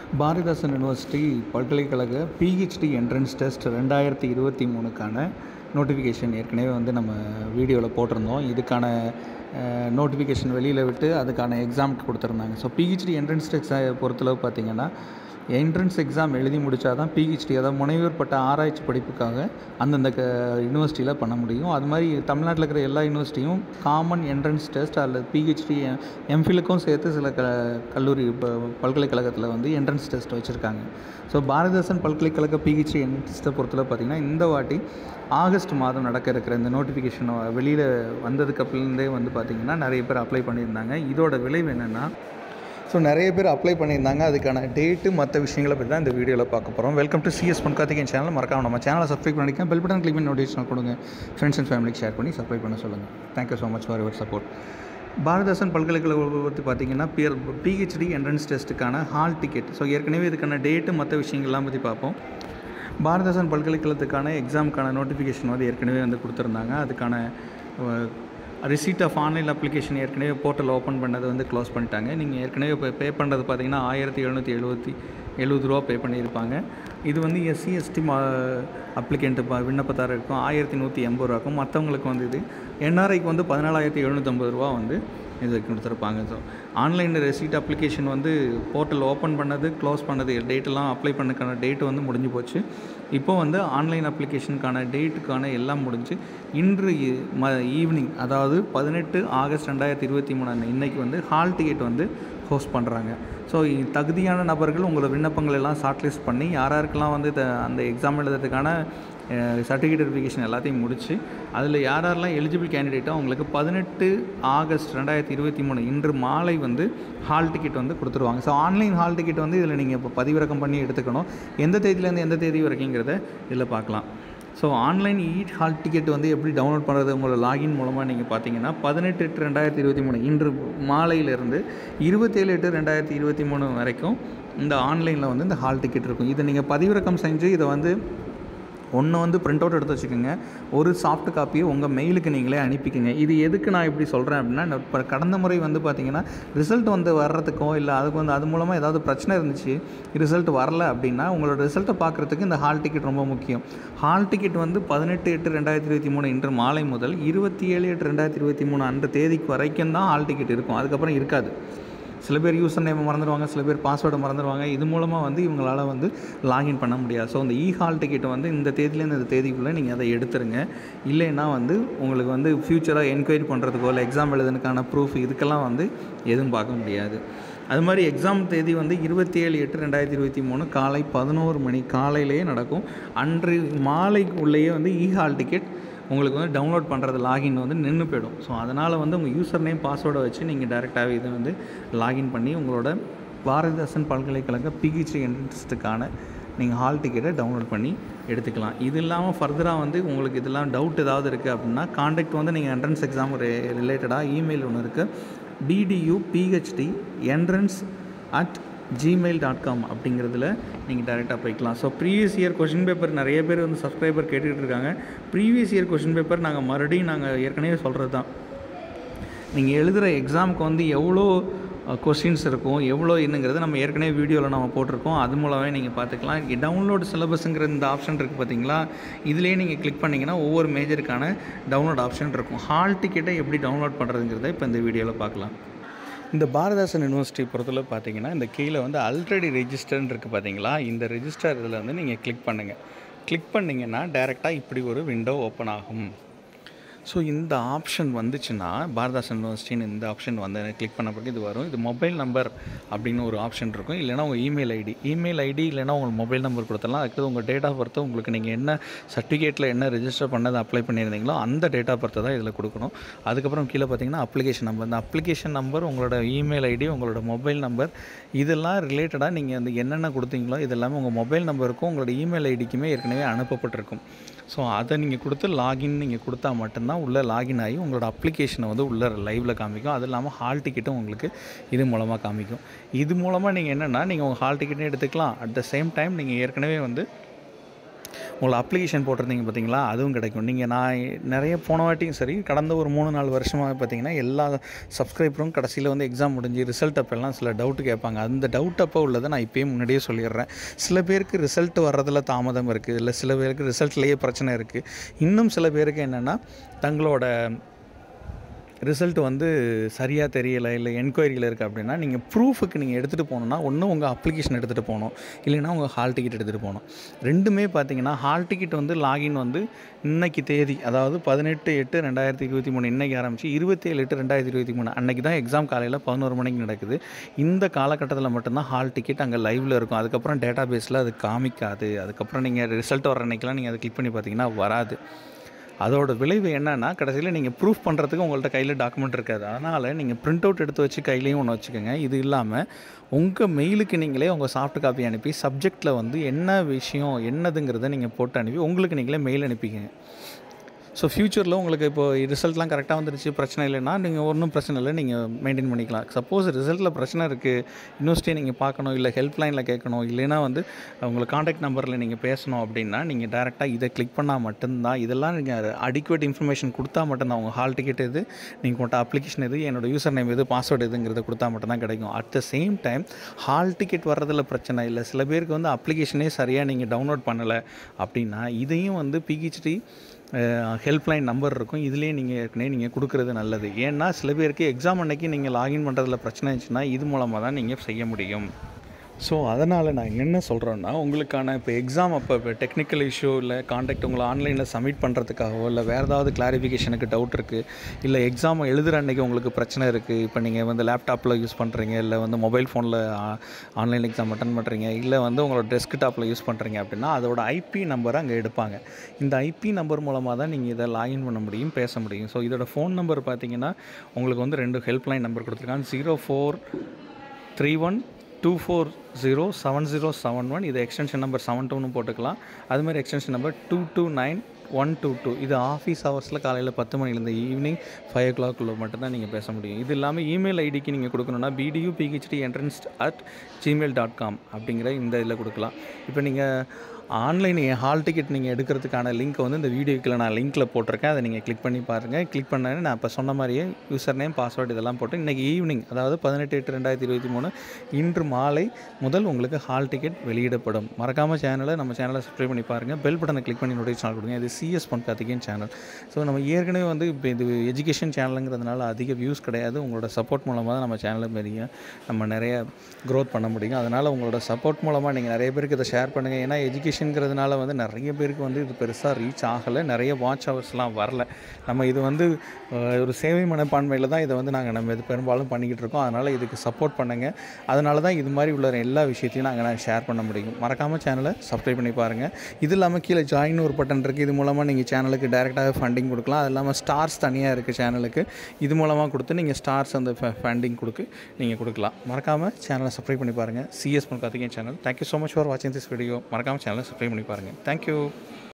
Bharathidasan university பல்கலைக்கழக PhD entrance test ரெண்டாயிரத்தி இருபத்தி மூணுக்கான நோட்டிஃபிகேஷன் ஏற்கனவே வந்து நம்ம வீடியோவில் போட்டிருந்தோம் இதுக்கான நோட்டிஃபிகேஷன் வெளியில் விட்டு அதுக்கான எக்ஸாமுக்கு கொடுத்துருந்தாங்க ஸோ பிஹெச்டி என்ட்ரன்ஸ் டெஸ்ட் பொறுத்தளவு பார்த்தீங்கன்னா என்ட்ரன்ஸ் எக்ஸாம் எழுதி முடித்தா தான் பிஹெச்டி அதாவது முனைவர் பட்ட ஆராய்ச்சி படிப்புக்காக அந்தந்த க யூனிவர்சிட்டியில் பண்ண முடியும் அது மாதிரி தமிழ்நாட்டில் இருக்கிற எல்லா யூனிவர்சிட்டியும் காமன் என்ட்ரன்ஸ் டெஸ்ட் அல்லது பிஹெச்டி எம்ஃபிலுக்கும் சேர்த்து சில க கல்லூரி இப்போ பல்கலைக்கழகத்தில் வந்து என்ட்ரன்ஸ் டெஸ்ட் வச்சுருக்காங்க ஸோ பாரதிதாசன் பல்கலைக்கழக பிஹெச்டி என்ட்ரன்ஸ் டெஸ்ட்டை பொறுத்தளவு பார்த்திங்கன்னா இந்த வாட்டி ஆகஸ்ட் மாதம் நடக்க இருக்கிற இந்த நோட்டிஃபிகேஷன் வெளியில் வந்ததுக்கு அப்புறந்தே வந்து பார்த்திங்கன்னா நிறைய பேர் அப்ளை பண்ணியிருந்தாங்க இதோட விளைவு என்னென்னா ஸோ நிறைய பேர் அப்ளை பண்ணியிருந்தாங்க அதுக்கான டேட்டு மற்ற விஷயங்களை பற்றி தான் இந்த வீடியோவில் பார்க்க போகிறோம் welcome to CS Ponkarthikeyan channel மறக்காம நம்ம சேனலை சப்ஸ்கிரைப் பண்ணிக்க பெல் பட்டன் கிளிக் பண்ணி நோட்டிஃபிகேஷன் கொடுங்க ஃப்ரெண்ட்ஸ் அண்ட் ஃபேமிலிக்கு ஷேர் பண்ணி சப்ஸ்கிரைப் பண்ண சொல்லுங்கள் thank you so much for your support Bharathidasan பல்கலைக்கழகம் பற்றி பார்த்தீங்கன்னா பியர் பிஹெச்டி என்ட்ரன்ஸ் டெஸ்ட்டுக்கான ஹால் டிக்கெட் ஸோ ஏற்கனவே இதுக்கான டேட்டு மற்ற விஷயங்கள்லாம் பற்றி பார்ப்போம் பாரதாசன் பல்கலைக்கழகத்துக்கான எக்ஸாமுக்கான நோட்டிஃபிகேஷன் வந்து ஏற்கனவே வந்து கொடுத்துருந்தாங்க அதுக்கான ரிசீட் ஆஃப் ஆன்லைன் அப்ளிகேஷன் ஏற்கனவே போர்ட்டல் ஓப்பன் பண்ணது வந்து க்ளோஸ் பண்ணிட்டாங்க நீங்கள் ஏற்கனவே இப்போ பே பண்ணுறது பார்த்தீங்கன்னா ஆயிரத்தி எழுநூற்றி எழுபத்தி எழுபது ரூபா பே பண்ணியிருப்பாங்க இது வந்து எஸ்சி எஸ்டி மா அப்ளிகேண்ட்டு விண்ணப்பத்தார் இருக்கும் ஆயிரத்தி நூற்றி எண்பது ரூபாக்கும் மற்றவங்களுக்கு வந்து இது என்ஆர்ஐக்கு வந்து பதினாலாயிரத்தி எழுநூற்றம்பது ரூபா வந்து இது கொடுத்துருப்பாங்க ஸோ ஆன்லைன் ரெசீட் அப்ளிகேஷன் வந்து போர்ட்டல் ஓப்பன் பண்ணது க்ளோஸ் பண்ணது டேட்டெல்லாம் அப்ளை பண்ணக்கான டேட்டு வந்து முடிஞ்சு போச்சு இப்போ வந்து ஆன்லைன் அப்ளிகேஷனுக்கான டேட்டுக்கான எல்லாம் முடிஞ்சு இன்று ம ஈவினிங் அதாவது பதினெட்டு ஆகஸ்ட் ரெண்டாயிரத்தி இருபத்தி மூணு இன்றைக்கி வந்து ஹால் டிக்கெட் வந்து ஹோஸ்ட் பண்ணுறாங்க ஸோ தகுதியான நபர்கள் உங்களோட விண்ணப்பங்கள் எல்லாம் ஷார்ட்லிஸ்ட் பண்ணி யார் யாருக்கெல்லாம் வந்து அந்த எக்ஸாம் எழுதுறதுக்கான சர்டிஃபிகேட் வெரிஃபிகேஷன் எல்லாத்தையும் முடித்து அதில் யார் யாரெல்லாம் எலிஜிபிள் கேண்டிடேட்டோ அவங்களுக்கு பதினெட்டு ஆகஸ்ட் ரெண்டாயிரத்தி இருபத்தி மூணு இன்று மாலை வந்து ஹால் டிக்கெட் வந்து கொடுத்துருவாங்க ஸோ ஆன்லைன் ஹால் டிக்கெட் வந்து இதில் நீங்கள் இப்போ பதிவிறக்கம் பண்ணி எடுத்துக்கணும் எந்த தேதியிலேருந்து எந்த தேதி வரைக்குங்கிறத இதில் பார்க்கலாம் ஸோ ஆன்லைன் ஈட் ஹால் டிக்கெட் வந்து எப்படி டவுன்லோட் பண்ணுறது உங்களோட லாகின் மூலமாக நீங்கள் பார்த்தீங்கன்னா பதினெட்டு எட்டு ரெண்டாயிரத்தி இருபத்தி மூணு இன்று மாலையிலேருந்து இருபத்தேழு எட்டு ரெண்டாயிரத்தி இருபத்தி மூணு வரைக்கும் இந்த ஆன்லைனில் வந்து இந்த ஹால் டிக்கெட் இருக்கும் இதை நீங்கள் பதிவிறக்கம் செஞ்சு இதை வந்து ஒன்று வந்து பிரிண்ட் அவுட் எடுத்து வச்சுக்கோங்க ஒரு சாஃப்ட் காப்பியை உங்கள் மெயிலுக்கு நீங்களே அனுப்பிக்கங்க இது எதுக்கு நான் இப்படி சொல்கிறேன் அப்படின்னா இப்போ கடந்த முறை வந்து பார்த்திங்கன்னா ரிசல்ட் வந்து வர்றதுக்கோ இல்லை அதுக்கு வந்து அது மூலமாக ஏதாவது பிரச்சனை இருந்துச்சு ரிசல்ட் வரல அப்படின்னா உங்களோட ரிசல்ட்டை பார்க்குறதுக்கு இந்த ஹால் டிக்கெட் ரொம்ப முக்கியம் ஹால் டிக்கெட் வந்து பதினெட்டு எட்டு ரெண்டாயிரத்தி இருபத்தி மூணு இன்று மாலை முதல் இருபத்தி ஏழு எட்டு ரெண்டாயிரத்தி இருபத்தி மூணு அன்று தேதிக்கு வரைக்கும் தான் ஹால் டிக்கெட் இருக்கும் அதுக்கப்புறம் இருக்காது சில பேர் யூசர் நேம் மறந்துடுவாங்க சில பேர் பாஸ்வேர்டை மறந்துடுவாங்க இது மூலமாக வந்து இவங்களால் வந்து லாகின் பண்ண முடியாது ஸோ இந்த இ ஹால் டிக்கெட் வந்து இந்த தேதியிலேருந்து இந்த தேதிக்குள்ளே நீங்கள் அதை எடுத்துருங்க இல்லைன்னா வந்து உங்களுக்கு வந்து ஃப்யூச்சராக என்கொயரி பண்ணுறதுக்கோ இல்லை எக்ஸாம் எழுதுனதுக்கான ப்ரூஃப் இதுக்கெல்லாம் வந்து எதுவும் பார்க்க முடியாது அது மாதிரி எக்ஸாம் தேதி வந்து இருபத்தி ஏழு எட்டு ரெண்டாயிரத்தி இருபத்தி மூணு காலை பதினோரு மணி காலையிலேயே நடக்கும் அன்று மாலைக்கு உள்ளேயே வந்து இ ஹால் டிக்கெட் உங்களுக்கு வந்து டவுன்லோட் பண்ணுறது லாகின் வந்து நின்று போயிடும் ஸோ அதனால் வந்து உங்கள் யூசர் நேம் பாஸ்வேர்டை வச்சு நீங்கள் டேரெக்டாகவே இதை வந்து லாகின் பண்ணி உங்களோட பாரதிதாசன் பல்கலைக்கழக பிஹெச்டி என்ட்ரன்ஸ்ட்டுக்கான நீங்கள் ஹால் டிக்கெட்டை டவுன்லோட் பண்ணி எடுத்துக்கலாம் இது இல்லாமல் ஃபர்தராக வந்து உங்களுக்கு இதெல்லாம் டவுட் ஏதாவது இருக்குது அப்படின்னா காண்டாக்ட் வந்து நீங்கள் என்ட்ரன்ஸ் எக்ஸாம் ரிலேட்டடாக இமெயில் ஒன்று இருக்குது BDU PhD entrance at Gmail dot com அப்படிங்கிறதுல நீங்கள் டேரெக்டாக போய்க்கலாம் so previous year question paper நிறைய பேர் வந்து சப்ஸ்கிரைபர் கேட்டுக்கிட்டு இருக்காங்க ப்ரீவியஸ் இயர் கொஷின் பேப்பர் நாங்கள் மறுபடியும் நாங்கள் ஏற்கனவே சொல்கிறது தான் நீங்கள் எழுதுகிற எக்ஸாமுக்கு வந்து எவ்வளோ கொஷின்ஸ் இருக்கும் எவ்வளோ என்னங்கிறது நம்ம ஏற்கனவே வீடியோவில் நம்ம போட்டிருக்கோம் அது மூலமே நீங்கள் பார்த்துக்கலாம் டவுன்லோட் சிலபஸுங்கிற இந்த ஆப்ஷன் இருக்குது பார்த்தீங்களா இதிலே நீங்கள் கிளிக் பண்ணிங்கன்னா ஒவ்வொரு மேஜருக்கான டவுன்லோட் ஆப்ஷன் இருக்கும் ஹால் டிக்கெட்டை எப்படி டவுன்லோட் பண்ணுறதுங்கிறத இப்போ இந்த வீடியோவில் பார்க்கலாம் இந்த பாரதாசன் யூனிவர்சிட்டி பொறுத்தளவு பார்த்தீங்கன்னா இந்த கீழே வந்து ஆல்ரெடி ரெஜிஸ்டர்னு இருக்குது பார்த்தீங்களா இந்த ரெஜிஸ்டர் இதில் வந்து நீங்கள் கிளிக் பண்ணுங்கள் கிளிக் பண்ணிங்கன்னா டேரெக்டாக இப்படி ஒரு விண்டோ ஓப்பன் ஆகும் ஸோ இந்த ஆப்ஷன் வந்துச்சுன்னா பாரதாசன் யூனிவர்சிட்டின்னு இந்த ஆப்ஷன் வந்து கிளிக் பண்ண பிறகு இது வரும் இது மொபைல் நம்பர் அப்படின்னு ஒரு ஆப்ஷன் இருக்கும் இல்லைனா உங்கள் இமெயில் ஐடி இமெயில் ஐடி இல்லைனா உங்கள் மொபைல் நம்பர் கொடுத்தலாம் அதுக்கு உங்கள் டேட் ஆஃப் பர்த்து உங்களுக்கு நீங்கள் என்ன சர்டிஃபிகேட்டில் என்ன ரெஜிஸ்டர் பண்ணது அப்ளை பண்ணியிருந்தீங்களோ அந்த டேட் ஆஃப் பர்த்தை தான் இதில் கொடுக்கணும் அதுக்கப்புறம் கீழே பார்த்தீங்கன்னா அப்ளிகேஷன் நம்பர் இந்த அப்ளிகேஷன் நம்பர் உங்களோட இமெயில் ஐடி உங்களோட மொபைல் நம்பர் இதெல்லாம் ரிலேட்டடாக நீங்கள் வந்து என்னென்ன கொடுத்தீங்களோ இது எல்லாமே உங்கள் மொபைல் நம்பருக்கும் உங்களோட இமெயில் ஐடிக்குமே ஏற்கனவே அனுப்பப்பட்டிருக்கும் ஸோ அதை நீங்கள் கொடுத்து லாகின் நீங்கள் கொடுத்தா மட்டும்தான் உள்ளே லாகின் ஆகி உங்களோட அப்ளிகேஷனை வந்து உள்ளே லைவில் காமிக்கும் அது இல்லாமல் ஹால் டிக்கெட்டும் உங்களுக்கு இது மூலமாக காமிக்கும் இது மூலமாக நீங்கள் என்னென்னா நீங்கள் உங்கள் ஹால் டிக்கெட்டும் எடுத்துக்கலாம் அட் த சேம் டைம் நீங்கள் ஏற்கனவே வந்து உங்களை அப்ளிகேஷன் போட்டிருந்தீங்க பார்த்தீங்களா அதுவும் கிடைக்கும் நீங்கள் நான் நிறைய போன வாட்டியும் சரி கடந்த ஒரு மூணு நாலு வருஷமாக பார்த்தீங்கன்னா எல்லா சப்ஸ்கிரைபரும் கடைசியில் வந்து எக்ஸாம் முடிஞ்சு ரிசல்ட் அப்போல்லாம் சில டவுட் கேட்பாங்க அந்த டவுட் அப்போ உள்ளதை நான் இப்போயே முன்னாடியே சொல்லிடுறேன் சில பேருக்கு ரிசல்ட் வர்றதில் தாமதம் இருக்குது இல்லை சில பேருக்கு ரிசல்ட்லேயே பிரச்சனை இருக்குது இன்னும் சில பேருக்கு என்னென்னா தங்களோட ரிசல்ட் வந்து சரியாக தெரியலை இல்லை என்கொயரியில் இருக்குது அப்படின்னா நீங்கள் ப்ரூஃபுக்கு நீங்கள் எடுத்துகிட்டு போகணுன்னா ஒன்று உங்கள் அப்ளிகேஷன் எடுத்துகிட்டு போகணும் இல்லைன்னா உங்கள் ஹால் டிக்கெட் எடுத்துகிட்டு போகணும் ரெண்டுமே பார்த்தீங்கன்னா ஹால் டிக்கெட் வந்து லாகின் வந்து இன்னைக்கு தேதி அதாவது பதினெட்டு எட்டு ரெண்டாயிரத்தி இருபத்தி மூணு இன்றைக்கி ஆரம்பிச்சு இருபத்தேழு எட்டு ரெண்டாயிரத்தி இருபத்தி மூணு அன்றைக்கி தான் எக்ஸாம் காலையில் பதினோரு மணிக்கு நடக்குது இந்த காலகட்டத்தில் மட்டும்தான் ஹால் டிக்கெட் அங்கே லைவில் இருக்கும் அதுக்கப்புறம் டேட்டா பேஸில் அது காமிக்காது அதுக்கப்புறம் நீங்கள் ரிசல்ட் வர அன்னைக்கெலாம் நீங்கள் அதை கிளிக் பண்ணி பார்த்தீங்கன்னா வராது அதோட விளைவு என்னன்னா கடைசியில் நீங்கள் ப்ரூஃப் பண்ணுறதுக்கு உங்கள்கிட்ட கையில் டாக்குமெண்ட் இருக்காது அதனால் நீங்கள் பிரிண்ட் அவுட் எடுத்து வச்சு கையிலையும் ஒன்று வச்சுக்கோங்க இது இல்லாமல் உங்கள் மெயிலுக்கு நீங்களே உங்கள் சாஃப்ட் காப்பி அனுப்பி சப்ஜெக்டில் வந்து என்ன விஷயம் என்னதுங்கிறத நீங்கள் போட்டு அனுப்பி உங்களுக்கு நீங்களே மெயில் அனுப்பிக்கங்க ஸோ ஃப்யூச்சரில் உங்களுக்கு இப்போ ரிசல்ட்லாம் கரெக்டாக வந்துருச்சு பிரச்சனை இல்லைன்னா நீங்கள் ஒன்றும் பிரச்சனை இல்லை நீங்கள் மெயின்டைன் பண்ணிக்கலாம் சப்போஸ் ரிசல்ட்டில் பிரச்சனை இருக்குது யூனிவர்சிட்டியை நீங்கள் பார்க்கணும் இல்லை ஹெல்ப்லைனில் கேட்கணும் இல்லைன்னா வந்து உங்களுக்கு காண்டாக்ட் நம்பரில் நீங்கள் பேசணும் அப்படின்னா நீங்கள் டேரெக்டாக இதை கிளிக் பண்ணால் மட்டும்தான் இதெல்லாம் நீங்கள் அடிக்குவேட் இன்ஃபர்மேஷன் கொடுத்தா மட்டும்தான் உங்கள் ஹால் டிக்கெட் எது நீங்கள் உங்கள்கிட்ட அப்ளிகேஷன் எது என்னோட யூசர் நேம் எது பாஸ்வேர்டு எதுங்கிறத கொடுத்தா மட்டும்தான் கிடைக்கும் at the same time hall ticket வர்றதில் பிரச்சனை இல்லை சில பேருக்கு வந்து அப்ளிகேஷனே சரியாக நீங்கள் டவுன்லோட் பண்ணலை அப்படின்னா இதையும் வந்து பிஹெச்டி ஹெல்ப்லைன் நம்பர் இருக்கும் இதுலேயே நீங்கள் ஏற்கனவே நீங்கள் கொடுக்குறது நல்லது ஏன்னா சில பேருக்கு எக்ஸாம் அன்னைக்கு நீங்கள் லாகின் பண்ணுறதுல பிரச்சனை இருந்துச்சுன்னா இது மூலமாக தான் நீங்கள் செய்ய முடியும் ஸோ அதனால் நான் என்ன சொல்கிறேன்னா உங்களுக்கான இப்போ எக்ஸாம் அப்போ இப்போ டெக்னிக்கல் இஷ்யூ இல்லை காண்டாக்ட் உங்களை ஆன்லைனில் சப்மிட் பண்ணுறதுக்காகவோ இல்லை வேறு ஏதாவது கிளாரிஃபிகேஷனுக்கு டவுட் இருக்குது இல்லை எக்ஸாம் எழுதுகிற அன்றைக்கி உங்களுக்கு பிரச்சனை இருக்குது இப்போ நீங்கள் வந்து லேப்டாப்பில் யூஸ் பண்ணுறீங்க இல்லை வந்து மொபைல் ஃபோனில் ஆன்லைன் எக்ஸாம் அட்டன் பண்ணுறீங்க இல்லை வந்து உங்களோட டெஸ்க்டாப்பில் யூஸ் பண்ணுறீங்க அப்படின்னா அதோட ஐபி நம்பரை அங்கே எடுப்பாங்க இந்த ஐபி நம்பர் மூலமாக தான் நீங்கள் இதை லாகின் பண்ண முடியும் பேச முடியும் ஸோ இதோட ஃபோன் நம்பர் பார்த்தீங்கன்னா உங்களுக்கு வந்து ரெண்டு ஹெல்ப்லைன் நம்பர் கொடுத்துருக்காங்க zero four three one two four zero seven zero seven one இது எக்ஸ்டென்ஷன் நம்பர் செவன் டூன்னு போட்டுக்கலாம் அதுமாதிரி extension number two two nine one two two இது ஆஃபீஸ் ஹவர்ஸில் காலையில் பத்து மணிலேருந்து ஈவினிங் ஃபைவ் ஓ கிளாக்குள்ளே மட்டும்தான் நீங்கள் பேச முடியும் இது இல்லாமல் இமெயில் ஐடிக்கு நீங்கள் கொடுக்கணுன்னா BDU PhD entrance at Gmail dot com அப்படிங்கிற இந்த இதில் கொடுக்கலாம் இப்போ நீங்கள் ஆன்லைன் ஹால் டிக்கெட் நீங்கள் எடுக்கிறதுக்கான லிங்க் வந்து இந்த வீடியோக்கில் நான் லிங்க்கில் போட்டிருக்கேன் அதை நீங்கள் கிளிக் பண்ணி பாருங்கள் கிளிக் பண்ண நான் இப்போ சொன்ன மாதிரியே யூசர் நேம் பாஸ்வேர்டு இதெல்லாம் போட்டு இன்றைக்கி ஈவினிங் அதாவது பதினெட்டு எட்டு ரெண்டாயிரத்தி இருபத்தி மூணு இன்று மாலை முதல் உங்களுக்கு ஹால் டிக்கெட் வெளியிடப்படும் மறக்காமல் சேனலை நம்ம சேனலை சப்ஸ்கிரைப் பண்ணி பாருங்கள் பெல் பட்டனை கிளிக் பண்ணி நோட்டிஃபிகேஷன் கொடுங்க இது சிஎஸ் பொன் கார்த்திகேயன் சேனல் ஸோ நம்ம ஏற்கனவே வந்து இப்போ இது எஜுகேஷன் சேனலுங்கிறதுனால அதிக வியூஸ் கிடையாது உங்களோட சப்போர்ட் மூலமாக தான் நம்ம சேனலை பெரிய நம்ம நிறைய க்ரோத் பண்ண முடியும் அதனால் உங்களோட சப்போர்ட் மூலமாக நீங்கள் நிறைய பேருக்கு இதை ஷேர் பண்ணுங்கள் ஏன்னா எஜுகேஷனுங்கிறதுனால வந்து நிறைய பேருக்கு வந்து இது பெருசாக ரீச் ஆகலை நிறைய வாட்ச் ஹவர்ஸ்லாம் வரல நம்ம இது வந்து அஹ், ஒரு சேவை மனப்பான்மையில் தான் இதை வந்து நாங்கள் நம்ம இது பெரும்பாலும் பண்ணிக்கிட்டு இருக்கோம் அதனால் இதுக்கு சப்போர்ட் பண்ணுங்கள் அதனால தான் இது மாதிரி உள்ள எல்லா விஷயத்தையும் நாங்கள் நான் ஷேர் பண்ண முடியும் மறக்காமல் சேனலை சப்ஸ்கிரைப் பண்ணி பாருங்கள் இது இல்லாமல் கீழே ஜாயின் ஒரு பட்டன் இருக்குது இது மூலமாக நீங்கள் சேனலுக்கு டேரெக்டாக ஃபண்டிங் கொடுக்கலாம் அது இல்லாமல் ஸ்டார்ஸ் தனியாக இருக்குது சேனலுக்கு இது மூலமாக கொடுத்து நீங்கள் ஸ்டார்ஸ் அந்த ஃபண்டிங் கொடுக்கு நீங்கள் கொடுக்கலாம் மறக்காமல் சேனலை சப்ஸ்கிரைப் பண்ணி பாருங்கள் CS Karthikeyan channel thank you so much for வாட்சிங் திஸ் வீடியோ மறக்காமல் சேனலை சப்ஸ்கிரைப் பண்ணி பாருங்கள் தேங்க்யூ